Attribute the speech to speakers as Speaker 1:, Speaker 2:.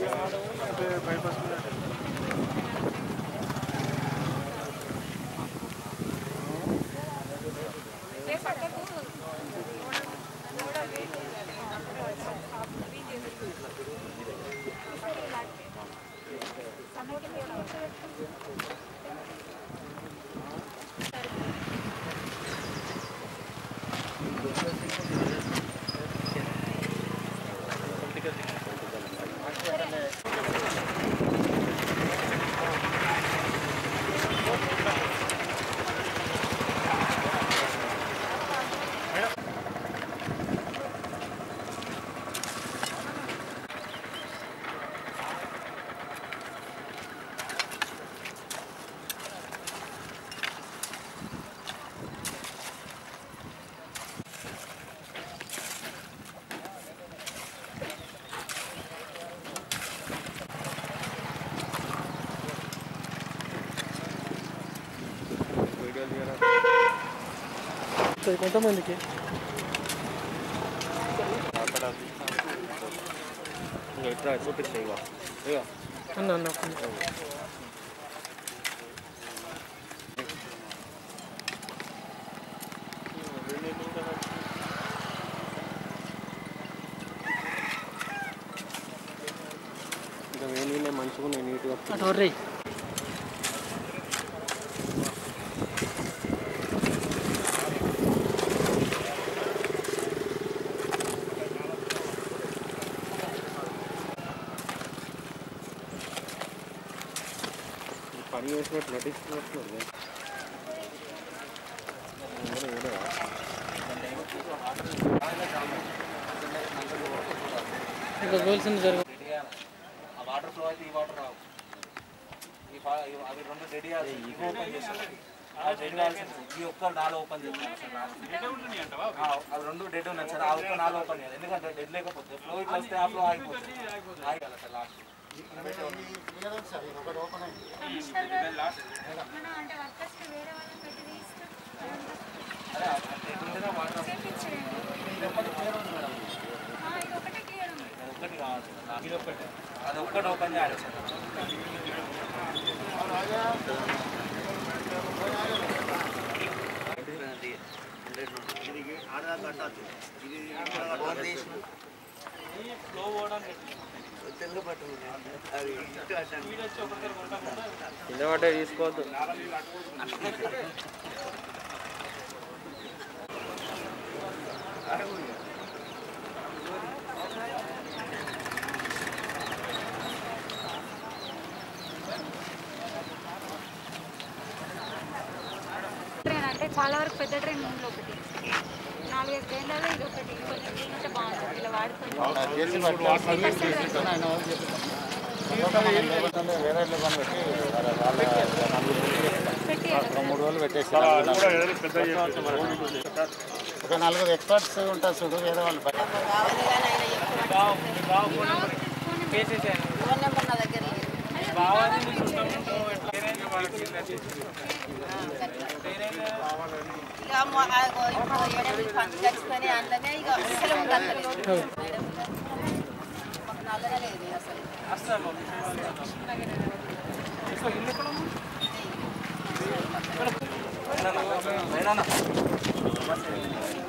Speaker 1: కొంతమందికి
Speaker 2: ఇట్లా చూపిస్తాయి ఇక ఇక
Speaker 1: అన్న అన్న ఒక్క నిమిషం.
Speaker 2: ఇంకా వేణీలే మంచిగా ఉన్నాయి నీట్గా
Speaker 1: అటు వర్రీ
Speaker 2: పని చేసినట్టు నటిస్తున్నట్లు
Speaker 1: ఇంకా గోల్సింది జరుగు
Speaker 3: ఆ వాటర్ ఫ్లో అయితే ఈ వాటర్ రావు ఈ ఫా- ఇవి- అవి రెండు రెడీ అవ్వాలి ఇవి ఓపెన్ చేస్తాను రెడీ కావాల్సింది ఈ ఒక్క నాలుగు ఓపెన్ చేస్తాను సార్ last. ఆ, అవి రెండు డెడ్ ఉన్నాయి సార్ ఆ ఒక్క నాలుగు ఓపెన్ చేయాలి ఎందుకంటే డెడ్ లేకపోతే ఫ్లో ఇట్లా వస్తే ఆ ఫ్లో ఆగిపోతుంది ఆగిపోవాలి సార్ లాస్ట్
Speaker 4: కమిషనర్ గారు మన అంటే వర్కర్స్ వేరే వాళ్ళని పెట్టి తీస్తే
Speaker 3: అదే డెడ్ ఉంటేనే వాటర్
Speaker 4: చేపించేయండి ఆ, ఇది ఒకటే క్లియర్ ఉంది
Speaker 3: అది ఒక్కటి కావాలి సార్ last. ఇది ఒక్కటి అది ఒక్కటి ఓపెన్ చేయాలి సార్
Speaker 2: కింద పడ్డే తీసుకోవద్దు
Speaker 4: ట్రైన్ అంటే చాలా వరకు పెద్ద ట్రైన్ ఉంది ఒకటి నాలుగైదు ట్రైన్లలో ఇది ఒకటి కొంచెం ట్రైన్ ఉంటే బాగుంటుంది ఇలా వాడుకొని పెట్టి
Speaker 5: మూడు రోజులు పెట్టేసి ఒక నలుగురు ఎక్స్పర్ట్స్ ఉంటారు చూడు వేరే వాళ్ళు బయట
Speaker 6: ఇక మొ- ఆ గో- ఇప్పుడు ఎనిమిది పంచి తెచ్చుకొని అందులోనే ఇక అసలు ఉండదు మాకు నల్లనే లేదు అసలు
Speaker 3: పైన